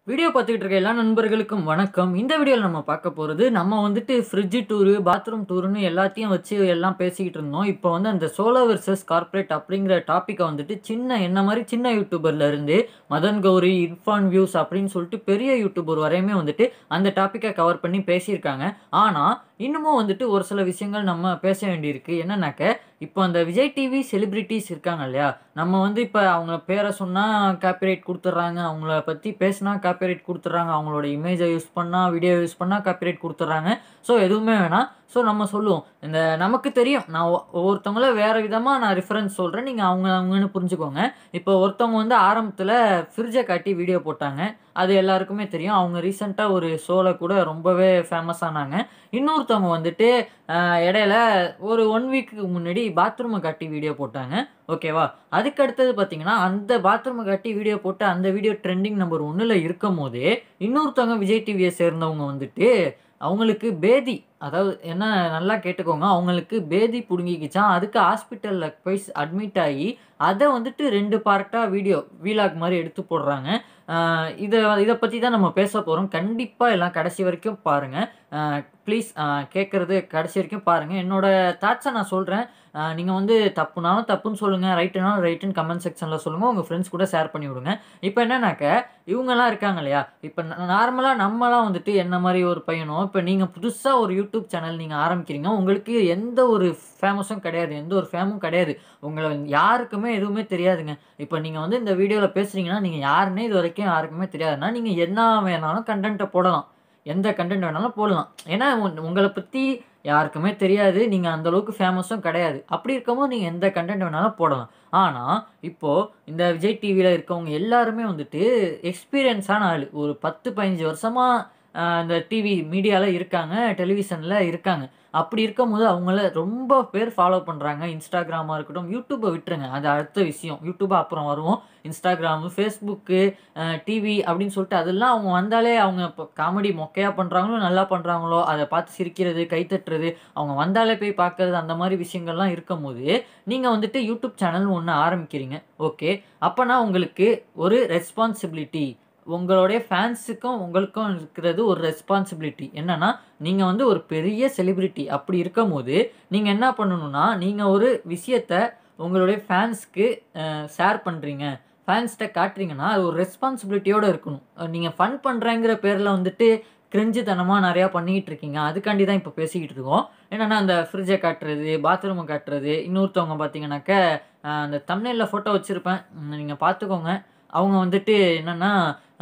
video பார்த்துக்கிட்டு இருக்க எல்லா நண்பர்களுக்கும் வணக்கம் இந்த வீடியோவில் நம்ம பார்க்க போகிறது நம்ம வந்துட்டு ஃப்ரிட்ஜு டூரு பாத்ரூம் டூருன்னு எல்லாத்தையும் வச்சு எல்லாம் பேசிக்கிட்டு இருந்தோம் இப்போ வந்து அந்த சோலோ வெர்சஸ் கார்ப்பரேட் அப்படிங்கிற டாப்பிக்கை வந்துட்டு சின்ன என்ன மாதிரி சின்ன யூடியூபர்ல இருந்து மதன் கௌரி இர்ஃபான் வியூஸ் அப்படின்னு சொல்லிட்டு பெரிய யூடியூபர் வரையுமே வந்துட்டு அந்த டாப்பிக்கை கவர் பண்ணி பேசியிருக்காங்க ஆனால் இன்னமும் வந்துட்டு ஒரு சில விஷயங்கள் நம்ம பேச வேண்டியிருக்கு என்னன்னாக்க இப்போ அந்த விஜய் டிவி செலிபிரிட்டிஸ் இருக்காங்க இல்லையா நம்ம வந்து இப்போ அவங்க பேரை சொன்னால் காப்பிரைட் கொடுத்துட்றாங்க அவங்கள பற்றி பேசினா காப்பிரைட் கொடுத்துட்றாங்க அவங்களோட இமேஜை யூஸ் பண்ணால் வீடியோ யூஸ் பண்ணால் காப்பிரைட் கொடுத்துட்றாங்க ஸோ எதுவுமே வேணாம் ஸோ நம்ம சொல்லுவோம் இந்த நமக்கு தெரியும் நான் ஒ- ஒவ்வொருத்தவங்கள வேறு விதமாக நான் ரிஃபரன்ஸ் சொல்கிறேன் நீங்கள் அவங்க அவங்கன்னு புரிஞ்சுக்கோங்க இப்போ ஒருத்தவங்க வந்து ஆரம்பத்தில் ஃப்ரிட்ஜை காட்டி வீடியோ போட்டாங்க அது எல்லாருக்குமே தெரியும் அவங்க ரீசெண்டாக ஒரு ஷோவில் கூட ரொம்பவே ஃபேமஸ் ஆனாங்க இன்னொருத்தவங்க வந்துட்டு ஆஹ், இடையில ஒரு ஒன் வீக்குக்கு முன்னாடி பாத்ரூமை காட்டி வீடியோ போட்டாங்க ஓகேவா அதுக்கு அடுத்தது பார்த்தீங்கன்னா அந்த பாத்ரூமை காட்டி வீடியோ போட்டு அந்த வீடியோ ட்ரெண்டிங் நம்பர் ஒன்றில் இருக்கும் போதே இன்னொருத்தவங்க விஜய் டிவியை சேர்ந்தவங்க வந்துட்டு அவங்களுக்கு பேதி அதாவது என்ன நல்லா கேட்டுக்கோங்க அவங்களுக்கு பேதி பிடுங்கிக்கிச்சான் அதுக்கு ஹாஸ்பிட்டலில் போய் அட்மிட் ஆகி அதை வந்துட்டு ரெண்டு பார்ட்டாக வீடியோ வீலாக் மாதிரி எடுத்து போடுறாங்க ஆஹ் இதை இதை பற்றி தான் நம்ம பேச போகிறோம் கண்டிப்பாக எல்லாம் கடைசி வரைக்கும் பாருங்கள் ப்ளீஸ் கேட்குறது கடைசி வரைக்கும் பாருங்கள் என்னோட தாட்ஸை நான் சொல்கிறேன் நீங்கள் வந்து தப்புனாலும் தப்புன்னு சொல்லுங்கள் ரைட்டுனாலும் ரைட்டுன்னு கமெண்ட் செக்ஷனில் சொல்லுங்கள் உங்கள் ஃப்ரெண்ட்ஸ் கூட ஷேர் பண்ணி விடுங்க இப்போ என்னன்னாக்க இவங்கெல்லாம் இருக்காங்க இல்லையா இப்போ நார்மலாக நம்மலாம் வந்துட்டு என்ன மாதிரி ஒரு பையனோ இப்போ நீங்கள் புதுசாக ஒரு யூடியூப் சேனல் நீங்கள் ஆரம்பிக்கிறீங்க உங்களுக்கு எந்த ஒரு ஃபேமஸும் கிடையாது எந்த ஒரு ஃபேமும் கிடையாது உங்களை யாருக்குமே எதுவுமே தெரியாதுங்க இப்போ நீங்கள் வந்து இந்த வீடியோவில் பேசுகிறீங்கன்னா நீங்கள் யாருன்னே இது வரைக்கும் யாருக்குமே தெரியாதுன்னா நீங்கள் என்ன வேணாலும் கண்டென்ட்டை போடலாம் எந்த கண்டென்ட் வேணாலும் போடலாம் ஏன்னா உங்க- உங்களை பற்றி யாருக்குமே தெரியாது நீங்கள் அந்த அளவுக்கு ஃபேமஸும் கிடையாது அப்படி இருக்கும்போது நீங்கள் எந்த கண்டென்ட் வேணாலும் போடலாம் ஆனால் இப்போது இந்த விஜய் டிவியில் இருக்கவங்க எல்லாருமே வந்துட்டு எக்ஸ்பீரியன்ஸான ஆள் ஒரு பத்து பதினஞ்சு வருஷமாக இந்த டிவி மீடியாவில் இருக்காங்க டெலிவிஷனில் இருக்காங்க அப்படி இருக்கும்போது அவங்கள ரொம்ப பேர் ஃபாலோ பண்ணுறாங்க இன்ஸ்டாகிராமாக இருக்கட்டும் யூடியூப்பை விட்டுருங்க அது அடுத்த விஷயம் யூடியூப்பை அப்புறம் வருவோம் இன்ஸ்டாகிராமு ஃபேஸ்புக்கு டிவி அப்படின்னு சொல்லிட்டு அதெல்லாம் அவங்க வந்தாலே அவங்க இப்போ காமெடி மொக்கையாக பண்ணுறாங்களோ நல்லா பண்ணுறாங்களோ அதை பார்த்து சிரிக்கிறது கைத்தட்டுறது அவங்க வந்தாலே போய் பார்க்கறது அந்த மாதிரி விஷயங்கள்லாம் இருக்கும்போது நீங்கள் வந்துட்டு யூடியூப் சேனல் ஒன்று ஆரம்பிக்கிறீங்க ஓகே அப்போனா உங்களுக்கு ஒரு ரெஸ்பான்சிபிலிட்டி உங்களுடைய ஃபேன்ஸுக்கும் உங்களுக்கும் இருக்கிறது ஒரு ரெஸ்பான்சிபிலிட்டி என்னன்னா நீங்கள் வந்து ஒரு பெரிய செலிபிரிட்டி அப்படி இருக்கும்போது நீங்கள் என்ன பண்ணணும்னா நீங்கள் ஒரு விஷயத்த உங்களுடைய ஃபேன்ஸ்க்கு ஷேர் பண்ணுறீங்க ஃபேன்ஸ்கிட்ட காட்டுறீங்கன்னா அது ஒரு ரெஸ்பான்சிபிலிட்டியோடு இருக்கணும் நீங்கள் ஃபன் பண்ணுறேங்கிற பேரில் வந்துட்டு கிரிஞ்சுத்தனமாக நிறையா பண்ணிக்கிட்டு இருக்கீங்க அதுக்காண்டி தான் இப்போ பேசிக்கிட்டு இருக்கோம் என்னென்னா அந்த ஃப்ரிட்ஜை காட்டுறது பாத்ரூமை காட்டுறது இன்னொருத்தவங்க பார்த்தீங்கன்னாக்க அஹ், அந்த தமிழில் ஃபோட்டோ வச்சுருப்பேன் நீங்கள் பார்த்துக்கோங்க அவங்க வந்துட்டு என்னென்னா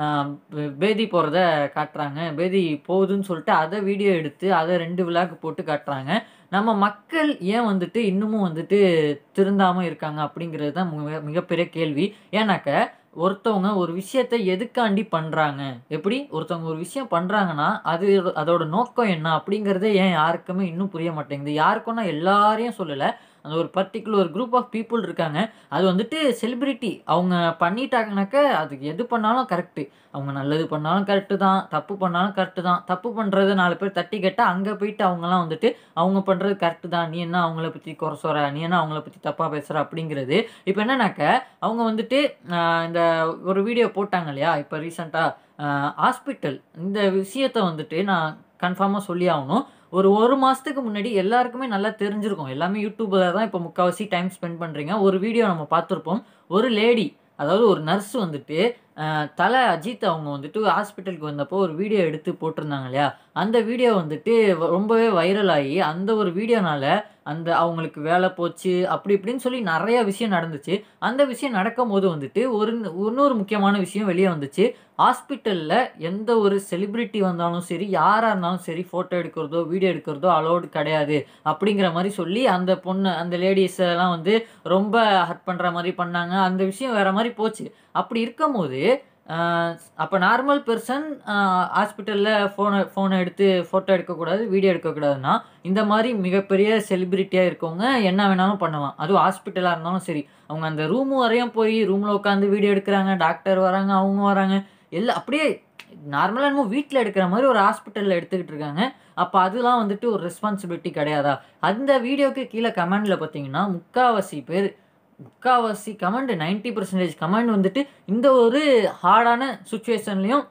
பேதி போகிறத காட்டுறாங்க பேதி போகுதுன்னு சொல்லிட்டு அதை வீடியோ எடுத்து அதை ரெண்டு விழாக்கு போட்டு காட்டுறாங்க நம்ம மக்கள் ஏன் வந்துட்டு இன்னமும் வந்துட்டு திருந்தாமல் இருக்காங்க அப்படிங்கிறது தான் மிக மிகப்பெரிய கேள்வி ஏன்னாக்க ஒருத்தவங்க ஒரு விஷயத்தை எதுக்காண்டி பண்ணுறாங்க எப்படி ஒருத்தவங்க ஒரு விஷயம் பண்ணுறாங்கன்னா அது அதோட நோக்கம் என்ன அப்படிங்கிறதே ஏன் யாருக்குமே இன்னும் புரிய மாட்டேங்குது யாருக்கும் நான் எல்லாரையும் சொல்லலை அந்த ஒரு பர்டிகுலர் குரூப் ஆஃப் பீப்புள் இருக்காங்க அது வந்துட்டு செலிபிரிட்டி அவங்க பண்ணிட்டாங்கனாக்க அதுக்கு எது பண்ணாலும் கரெக்டு அவங்க நல்லது பண்ணாலும் கரெக்டு தான் தப்பு பண்ணாலும் கரெக்டு தான் தப்பு பண்ணுறது நாலு பேர் தட்டி கேட்டால் அங்கே போயிட்டு அவங்கலாம் வந்துட்டு அவங்க பண்ணுறது கரெக்டு தான் நீ என்ன அவங்கள பற்றி குறை சொல்ற நீ என்ன அவங்கள பற்றி தப்பாக பேசுகிற அப்படிங்கிறது இப்போ என்னன்னாக்க அவங்க வந்துட்டு ஆஹ், இந்த ஒரு வீடியோ போட்டாங்க இல்லையா இப்போ ரீசெண்டாக ஹாஸ்பிட்டல் இந்த விஷயத்தை வந்துட்டு நான் கன்ஃபார்மாக சொல்லி ஆகணும் ஒரு ஒரு மாதத்துக்கு முன்னாடி எல்லாருக்குமே நல்லா தெரிஞ்சிருக்கும் எல்லாமே யூடியூப்பில் தான் இப்போ முக்கால்வாசி டைம் ஸ்பெண்ட் பண்ணுறீங்க ஒரு வீடியோ நம்ம பார்த்துருப்போம் ஒரு லேடி அதாவது ஒரு நர்ஸ் வந்துட்டு அஹ், தலை அஜித் அவங்க வந்துட்டு ஹாஸ்பிட்டலுக்கு வந்தப்போ ஒரு வீடியோ எடுத்து போட்டிருந்தாங்க இல்லையா அந்த வீடியோ வந்துட்டு வ- ரொம்பவே வைரல் ஆகி அந்த ஒரு வீடியோனால அந்த அவங்களுக்கு வேலை போச்சு அப்படி இப்படின்னு சொல்லி நிறைய விஷயம் நடந்துச்சு அந்த விஷயம் நடக்கும்போது வந்துட்டு ஒரு இன்னொரு முக்கியமான விஷயம் வெளியே வந்துச்சு ஹாஸ்பிட்டலில் எந்த ஒரு செலிபிரிட்டி வந்தாலும் சரி யாராக இருந்தாலும் சரி ஃபோட்டோ எடுக்கிறதோ வீடியோ எடுக்கிறதோ அலோடு கிடையாது அப்படிங்கிற மாதிரி சொல்லி அந்த பொண்ணு அந்த லேடிஸ் எல்லாம் வந்து ரொம்ப ஹர்ட் பண்ணுற மாதிரி பண்ணாங்க அந்த விஷயம் வேற மாதிரி போச்சு அப்படி இருக்கும்போது அப்போ நார்மல் பர்சன் ஹாஸ்பிட்டலில் ஃபோனை ஃபோனை எடுத்து ஃபோட்டோ எடுக்கக்கூடாது வீடியோ எடுக்கக்கூடாதுன்னா இந்த மாதிரி மிகப்பெரிய செலிபிரிட்டியாக இருக்கவங்க என்ன வேணாலும் பண்ணலாம் அதுவும் ஹாஸ்பிட்டலாக இருந்தாலும் சரி அவங்க அந்த ரூம் வரையும் போய் ரூமில் உட்காந்து வீடியோ எடுக்கிறாங்க டாக்டர் வராங்க அவங்க வராங்க எல்லாம் அப்படியே நார்மலாக என்னமோ வீட்டில் எடுக்கிற மாதிரி ஒரு ஹாஸ்பிட்டலில் எடுத்துக்கிட்டு இருக்காங்க அப்போ அதெல்லாம் வந்துட்டு ஒரு ரெஸ்பான்சிபிலிட்டி கிடையாதா அந்த வீடியோக்கு கீழே கமெண்டில் பார்த்தீங்கன்னா முக்காவாசி பேர் முக்காவாசி கமெண்ட் 90% பர்சன்டேஜ் கமெண்ட் வந்துட்டு இந்த ஒரு ஹார்டான சுச்சுவேஷன்லேயும்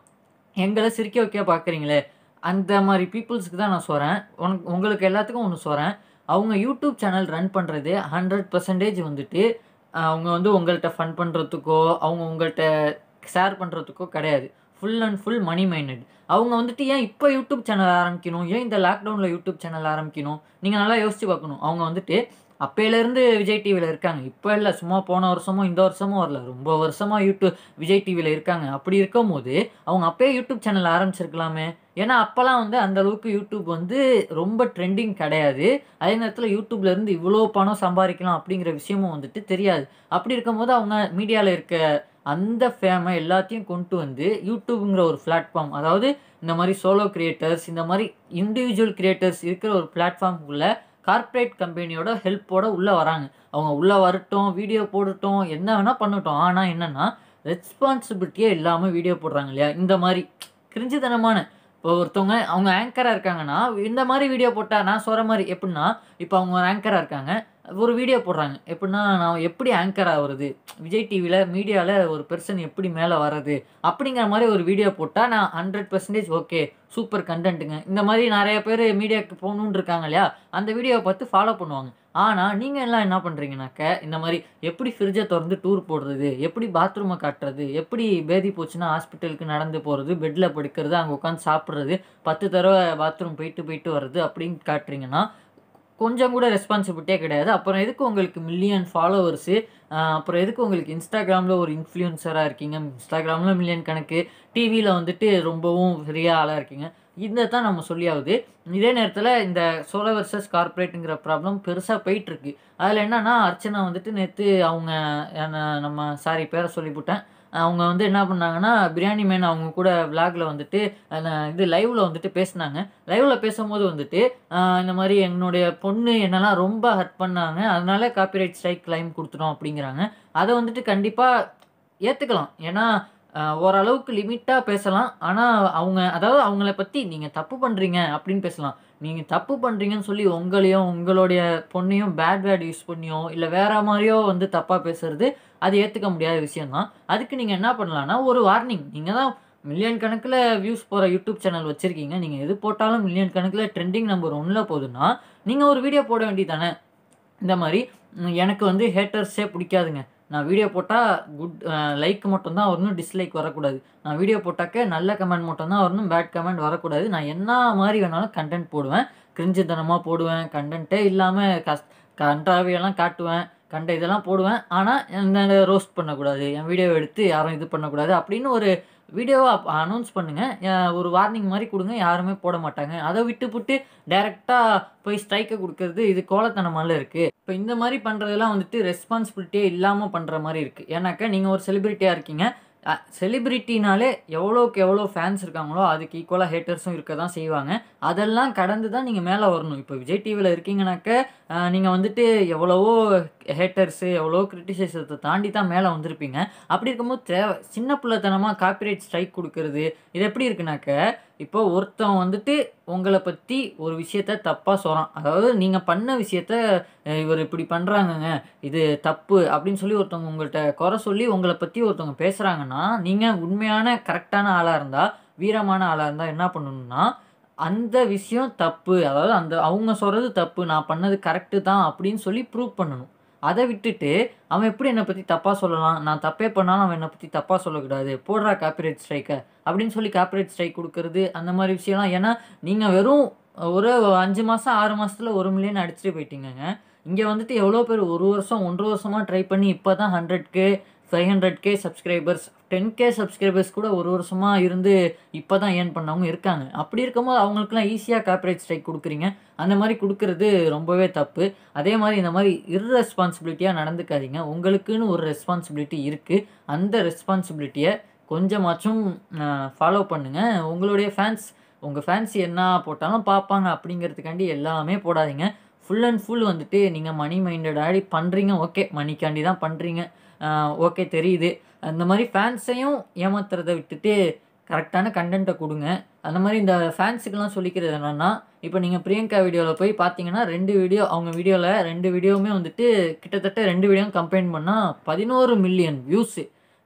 எங்களை சிரிக்க வைக்க பார்க்குறீங்களே அந்த மாதிரி பீப்புள்ஸ்க்கு தான் நான் சொல்கிறேன் உனக்கு உங்களுக்கு எல்லாத்துக்கும் ஒன்று சொல்கிறேன் அவங்க யூடியூப் சேனல் ரன் பண்ணுறது ஹண்ட்ரட் பர்சன்டேஜ் வந்துட்டு அவங்க வந்து உங்கள்கிட்ட ஃபன் பண்ணுறதுக்கோ அவங்க உங்கள்கிட்ட ஷேர் பண்ணுறதுக்கோ கிடையாது full and full money minded அவங்க வந்துட்டு ஏன் இப்போ யூடியூப் சேனல் ஆரம்பிக்கணும் ஏன் இந்த லாக்டவுனில் யூடியூப் சேனல் ஆரம்பிக்கணும் நீங்கள் நல்லா யோசிச்சு பார்க்கணும் அவங்க வந்துட்டு அப்போலேருந்து விஜய் டிவியில் இருக்காங்க இப்போ இல்லை சும்மா போன வருஷமோ இந்த வருஷமோ வரல ரொம்ப வருஷமாக யூடியூப் விஜய் டிவியில் இருக்காங்க அப்படி இருக்கும்போது அவங்க அப்போயே யூடியூப் சேனல் ஆரம்பிச்சிருக்கலாமே ஏன்னா அப்போல்லாம் வந்து அந்த அளவுக்கு யூடியூப் வந்து ரொம்ப ட்ரெண்டிங் கிடையாது அதே நேரத்தில் யூடியூப்ல இருந்து இவ்வளோ பணம் சம்பாதிக்கலாம் அப்படிங்கிற விஷயமும் வந்துட்டு தெரியாது அப்படி இருக்கும்போது அவங்க மீடியாவில் இருக்க அந்த ஃபேமை எல்லாத்தையும் கொண்டு வந்து யூடியூப்ங்கிற ஒரு பிளாட்ஃபார்ம் அதாவது இந்த மாதிரி சோலோ கிரியேட்டர்ஸ் இந்த மாதிரி இண்டிவிஜுவல் கிரியேட்டர்ஸ் இருக்கிற ஒரு பிளாட்ஃபார்முக்குள்ளே கார்ப்பரேட் கம்பெனியோட ஹெல்ப்போட உள்ளே வராங்க அவங்க உள்ளே வரட்டும் வீடியோ போடட்டும் என்ன வேணால் பண்ணட்டும் ஆனால் என்னென்னா ரெஸ்பான்சிபிலிட்டியே இல்லாமல் வீடியோ போடுறாங்க இல்லையா இந்த மாதிரி கிரிஞ்சுத்தனமான இப்போ ஒருத்தவங்க அவங்க ஆங்கராக இருக்காங்கன்னா இந்த மாதிரி வீடியோ போட்டால் நான் சொல்கிற மாதிரி எப்படின்னா இப்போ அவங்க ஒரு ஆங்கராக இருக்காங்க ஒரு வீடியோ போடுறாங்க எப்படின்னா நான் எப்படி ஆங்கர் ஆகுறது விஜய் டிவியில் மீடியாவில் ஒரு பெர்சன் எப்படி மேலே வர்றது அப்படிங்கிற மாதிரி ஒரு வீடியோ போட்டால் நான் ஹண்ட்ரட் பர்சன்டேஜ் ஓகே சூப்பர் கண்டென்ட்டுங்க இந்த மாதிரி நிறைய பேர் மீடியாவுக்கு போகணுன்னு இருக்காங்க இல்லையா அந்த வீடியோவை பார்த்து ஃபாலோ பண்ணுவாங்க ஆனால் நீங்கள் எல்லாம் என்ன பண்ணுறீங்கனாக்க இந்த மாதிரி எப்படி ஃப்ரிட்ஜை திறந்து டூர் போடுறது எப்படி பாத்ரூமை காட்டுறது எப்படி பேதி போச்சுன்னா ஹாஸ்பிட்டலுக்கு நடந்து போகிறது பெட்டில் படுக்கிறது அங்கே உட்காந்து சாப்பிட்றது பத்து தடவை பாத்ரூம் போயிட்டு போயிட்டு வர்றது அப்படின்னு காட்டுறீங்கன்னா கொஞ்சம் கூட ரெஸ்பான்சிபிலிட்டியே கிடையாது அப்புறம் எதுக்கு உங்களுக்கு மில்லியன் ஃபாலோவர்ஸு அப்புறம் எதுக்கு உங்களுக்கு இன்ஸ்டாகிராமில் ஒரு இன்ஃப்ளூயன்சராக இருக்கீங்க இன்ஸ்டாகிராமில் மில்லியன் கணக்கு டிவியில் வந்துட்டு ரொம்பவும் பெரிய ஆளாக இருக்கீங்க இதை தான் நம்ம சொல்லியாவது இதே நேரத்தில் இந்த சோலோ வர்சஸ் கார்ப்பரேட்டுங்கிற ப்ராப்ளம் பெருசாக போயிட்டுருக்கு அதில் என்னன்னா அர்ச்சனா வந்துட்டு நேற்று அவங்க என்ன- நம்ம சாரி பேரை சொல்லிவிட்டேன் அவங்க வந்து என்ன பண்ணாங்கன்னா பிரியாணி மேன் அவங்க கூட விளாக்ல வந்துட்டு அந்த இது லைவ்ல வந்துட்டு பேசினாங்க லைவ்ல பேசும்போது வந்துட்டு ஆஹ் இந்த மாதிரி என்னுடைய பொண்ணு என்னெல்லாம் ரொம்ப ஹர்ட் பண்ணாங்க அதனால காப்பிரைட் ஸ்ட்ரைக் கிளைம் கொடுத்துட்டோம் அப்படிங்கிறாங்க அதை வந்துட்டு கண்டிப்பாக ஏற்றுக்கலாம் ஏன்னா ஆஹ் ஓரளவுக்கு லிமிட்டாக பேசலாம் ஆனால் அவங்க அதாவது அவங்கள பற்றி நீங்கள் தப்பு பண்ணுறீங்க அப்படின்னு பேசலாம் நீங்கள் தப்பு பண்ணுறீங்கன்னு சொல்லி உங்களையும் உங்களுடைய பொண்ணையும் பேட் வேர்ட் யூஸ் பண்ணியோ இல்லை வேற மாதிரியோ வந்து தப்பாக பேசுறது அது ஏற்றுக்க முடியாத விஷயம்தான் அதுக்கு நீங்கள் என்ன பண்ணலாம்னா ஒரு வார்னிங் நீங்கள் தான் மில்லியன் கணக்கில் வியூஸ் போகிற யூடியூப் சேனல் வச்சுருக்கீங்க நீங்கள் எது போட்டாலும் மில்லியன் கணக்கில் ட்ரெண்டிங் நம்பர் ஒன்றில் போகுதுன்னா நீங்கள் ஒரு வீடியோ போட வேண்டியதானே இந்த மாதிரி ம், எனக்கு வந்து ஹேட்டர்ஸே பிடிக்காதுங்க நான் வீடியோ போட்டால் குட் லைக் மட்டும்தான் வரணும் டிஸ்லைக் வரக்கூடாது நான் வீடியோ போட்டாக்க நல்ல கமெண்ட் மட்டும்தான் வரணும் பேட் கமெண்ட் வரக்கூடாது நான் என்ன மாதிரி வேணாலும் கண்டென்ட் போடுவேன் கிரிஞ்சுத்தனமாக போடுவேன் கண்டென்ட்டே இல்லாமல் கஸ் கன்றாவியெல்லாம் காட்டுவேன் கண்ட இதெல்லாம் போடுவேன் ஆனால் இந்த ரோஸ்ட் பண்ணக்கூடாது என் வீடியோ எடுத்து யாரும் இது பண்ணக்கூடாது அப்படின்னு ஒரு வீடியோவை அனௌன்ஸ் பண்ணுங்கள் ஒரு வார்னிங் மாதிரி கொடுங்க யாருமே போட மாட்டாங்க அதை விட்டுப்புட்டு டைரெக்டாக போய் ஸ்ட்ரைக்கை கொடுக்கறது இது கோலத்தனமால இருக்குது இப்போ இந்த மாதிரி பண்ணுறதெல்லாம் வந்துட்டு ரெஸ்பான்சிபிலிட்டியே இல்லாமல் பண்ணுற மாதிரி இருக்குது ஏன்னாக்கா நீங்கள் ஒரு செலிபிரிட்டியாக இருக்கீங்க செலிபிரிட்டினாலே எவ்வளோக்கு எவ்வளோ ஃபேன்ஸ் இருக்காங்களோ அதுக்கு ஈக்குவலாக ஹேட்டர்ஸும் இருக்க தான் செய்வாங்க அதெல்லாம் கடந்து தான் நீங்கள் மேலே வரணும் இப்போ விஜய் டிவியில் இருக்கீங்கனாக்க நீங்கள் வந்துட்டு எவ்வளவோ ஹேட்டர்ஸு எவ்வளோ கிரிட்டிசைசத்தை தாண்டி தான் மேலே வந்திருப்பீங்க அப்படி இருக்கும்போது தேவை சின்ன பிள்ளைத்தனமாக காப்பிரைட் ஸ்ட்ரைக் கொடுக்கறது இது எப்படி இருக்குனாக்க இப்போ ஒருத்தன் வந்துட்டு உங்களை பற்றி ஒரு விஷயத்த தப்பாக சொல்கிறான் அதாவது நீங்கள் பண்ண விஷயத்த அஹ், இவர் இப்படி பண்ணுறாங்கங்க இது தப்பு அப்படின்னு சொல்லி ஒருத்தவங்க உங்கள்கிட்ட குறை சொல்லி உங்களை பற்றி ஒருத்தவங்க பேசுகிறாங்கன்னா நீங்கள் உண்மையான கரெக்டான ஆளாக இருந்தால் வீரமான ஆளாக இருந்தால் என்ன பண்ணணும்னா அந்த விஷயம் தப்பு அதாவது அந்த அவங்க சொல்கிறது தப்பு நான் பண்ணது கரெக்டு தான் அப்படின்னு சொல்லி ப்ரூவ் பண்ணணும் அதை விட்டுட்டு அவன் எப்படி என்னை பற்றி தப்பாக சொல்லலாம் நான் தப்பே பண்ணாலும் அவன் என்னை பற்றி தப்பாக சொல்லக்கூடாது போடுறா காப்பிரைட் ஸ்ட்ரைக்கை அப்படின்னு சொல்லி காப்பிரைட் ஸ்ட்ரைக் கொடுக்கறது அந்த மாதிரி விஷயம்லாம் ஏன்னா நீங்கள் வெறும் ஒரு அஞ்சு மாதம் ஆறு மாதத்தில் ஒரு மில்லியன் அடிச்சுட்டு போயிட்டீங்கங்க இங்கே வந்துட்டு எவ்வளோ பேர் ஒரு வருஷம் ஒன்றரை வருஷமாக ட்ரை பண்ணி இப்போ தான் hundred K five hundred K subscribers ten K subscribers கூட ஒரு வருஷமாக இருந்து இப்போ தான் ஏர்ன் பண்ணவங்க இருக்காங்க அப்படி இருக்கும்போது அவங்களுக்குலாம் ஈஸியாக காப்பிரைட் ஸ்ட்ரைக் கொடுக்குறீங்க அந்த மாதிரி கொடுக்கறது ரொம்பவே தப்பு அதே மாதிரி இந்த மாதிரி இர்ரெஸ்பான்சிபிலிட்டியாக நடந்துக்காதீங்க உங்களுக்குன்னு ஒரு ரெஸ்பான்சிபிலிட்டி இருக்குது அந்த ரெஸ்பான்சிபிலிட்டியை கொஞ்சமாச்சும் ஃபாலோ பண்ணுங்கள் உங்களுடைய ஃபேன்ஸ் உங்கள் ஃபேன்ஸ் என்ன போட்டாலும் பார்ப்பாங்க அப்படிங்கிறதுக்காண்டி எல்லாமே போடாதீங்க ஃபுல் அண்ட் ஃபுல் வந்துட்டு நீங்கள் மணி மைண்டட் ஆடி பண்ணுறீங்க ஓகே மணிக்காண்டி தான் பண்ணுறீங்க ஓகே தெரியுது அந்த மாதிரி ஃபேன்ஸையும் ஏமாத்துறதை விட்டுட்டு கரெக்டான கண்டென்ட்டை கொடுங்க அந்த மாதிரி இந்த ஃபேன்ஸுக்கெல்லாம் சொல்லிக்கிறது என்னென்னா இப்போ நீங்கள் பிரியங்கா வீடியோவில் போய் பார்த்தீங்கன்னா ரெண்டு வீடியோ அவங்க வீடியோவில் ரெண்டு வீடியோவுமே வந்துட்டு கிட்டத்தட்ட ரெண்டு வீடியோ கம்பைன் பண்ணால் பதினோரு மில்லியன் வியூஸு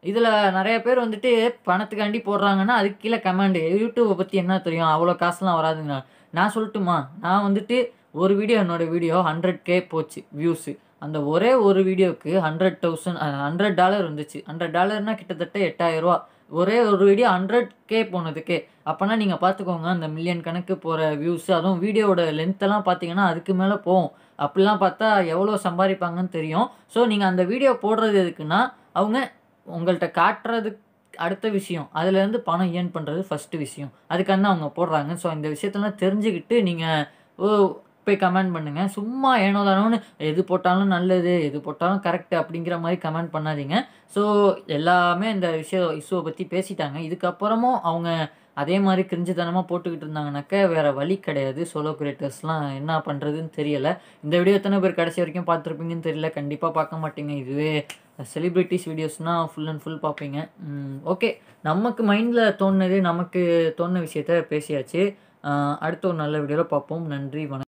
இதில் நிறைய பேர் வந்துட்டு பணத்துக்காண்டி போடுறாங்கன்னா அதுக்கு கீழே கமெண்ட் யூடியூப்பை பற்றி என்ன தெரியும் அவ்வளோ காசுலாம் வராதுங்க நான் சொல்லட்டுமா நான் வந்துட்டு ஒரு வீடியோ என்னோட வீடியோ ஹண்ட்ரட் கே போச்சு வியூஸு அந்த ஒரே ஒரு வீடியோவுக்கு ஹண்ட்ரட் தௌசண்ட் ஹண்ட்ரட் டாலர் வந்துச்சு ஹண்ட்ரட் டாலர்னால் கிட்டத்தட்ட எட்டாயிரரூவா ஒரே ஒரு வீடியோ ஹண்ட்ரட் கே போனதுக்கே அப்போனா நீங்கள் பார்த்துக்கோங்க அந்த மில்லியன் கணக்கு போகிற வியூஸ் அதுவும் வீடியோவோட லென்த்தெல்லாம் பார்த்தீங்கன்னா அதுக்கு மேலே போகும் அப்படிலாம் பார்த்தா எவ்வளோ சம்பாதிப்பாங்கன்னு தெரியும் ஸோ நீங்கள் அந்த வீடியோ போடுறது எதுக்குன்னா அவங்க உங்கள்கிட்ட காட்டுறதுக்கு அடுத்த விஷயம் அதுலேருந்து பணம் ஏர்ன் பண்ணுறது ஃபஸ்ட்டு விஷயம் அதுக்கான அவங்க போடுறாங்க ஸோ இந்த விஷயத்தெல்லாம் தெரிஞ்சுக்கிட்டு நீங்கள் ஓ போய் கமெண்ட் பண்ணுங்கள் சும்மா ஏனோ தானோன்னு எது போட்டாலும் நல்லது எது போட்டாலும் கரெக்டு அப்படிங்கிற மாதிரி கமெண்ட் பண்ணாதீங்க ஸோ எல்லாமே இந்த விஷயம் இஷ்யூவை பற்றி பேசிட்டாங்க இதுக்கப்புறமும் அவங்க அதே மாதிரி கிரிஞ்சுத்தனமாக போட்டுக்கிட்டு இருந்தாங்கனாக்கா வேறு வழி கிடையாது சோலோ கிரியேட்டர்ஸ்லாம் என்ன பண்ணுறதுன்னு தெரியலை இந்த வீடியோ எத்தனை பேர் கடைசி வரைக்கும் பார்த்துருப்பீங்கன்னு தெரியல கண்டிப்பாக பார்க்க மாட்டீங்க இதுவே செலிப்ரிட்டிஸ் வீடியோஸ்னால் ஃபுல் அண்ட் ஃபுல் பார்ப்பீங்க ஓகே நமக்கு மைண்டில் தோணுனது நமக்கு தோணுன விஷயத்த பேசியாச்சு அடுத்த ஒரு நல்ல வீடியோவில் பார்ப்போம் நன்றி வணக்கம்